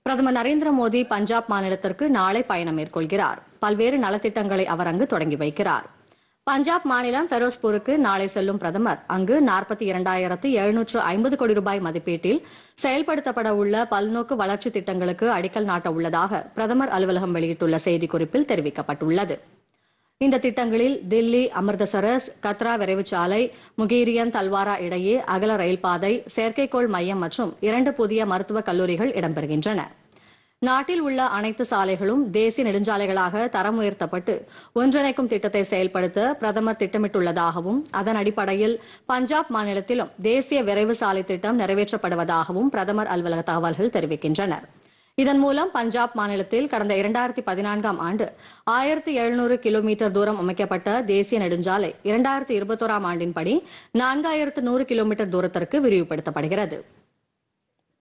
பிரதமர் நரேந்திர மோடி பஞ்சாப் மாநிலத்திற்கு நாளை பயணம் மேற்கொள்கிறார் பல்வேறு நலத்திட்டங்களை அவர் அங்கு தொடங்கி வைக்கிறார் பஞ்சாப் மாநிலம் ஃபெரோஸ்பூருக்கு நாளை செல்லும் பிரதமர் அங்கு நாற்பத்தி இரண்டாயிரத்து எழுநூற்று ஐம்பது கோடி ரூபாய் மதிப்பீட்டில் செயல்படுத்தப்பட உள்ள பல்நோக்கு வளர்ச்சி திட்டங்களுக்கு அடிக்கல் நாட்ட உள்ளதாக பிரதமர் அலுவலகம் வெளியிட்டுள்ள செய்திக்குறிப்பில் தெரிவிக்கப்பட்டுள்ளது இந்த திட்டங்களில் தில்லி அமிர்தசரஸ் கத்ரா விரைவுச்சாலை முகேரியன் தல்வாரா இடையே அகல ரயில் பாதை செயற்கைக்கோள் மையம் மற்றும் இரண்டு புதிய மருத்துவக் கல்லூரிகள் இடம்பெறுகின்றன நாட்டில் உள்ள அனைத்து சாலைகளும் தேசிய நெடுஞ்சாலைகளாக தரம் உயர்த்தப்பட்டு ஒன்றிணைக்கும் திட்டத்தை செயல்படுத்த பிரதமர் திட்டமிட்டுள்ளதாகவும் அதன் அடிப்படையில் பஞ்சாப் மாநிலத்திலும் தேசிய விரைவு சாலை திட்டம் நிறைவேற்றப்படுவதாகவும் பிரதமர் அலுவலக தகவல்கள் தெரிவிக்கின்றன இதன் மூலம் பஞ்சாப் மாநிலத்தில் கடந்த இரண்டாயிரத்தி பதினான்காம் ஆண்டு ஆயிரத்தி எழுநூறு கிலோமீட்டர் தூரம் அமைக்கப்பட்ட தேசிய நெடுஞ்சாலை இரண்டாயிரத்தி இருபத்தோராம் ஆண்டின்படி நான்காயிரத்து நூறு கிலோமீட்டர் தூரத்திற்கு விரிவுபடுத்தப்படுகிறது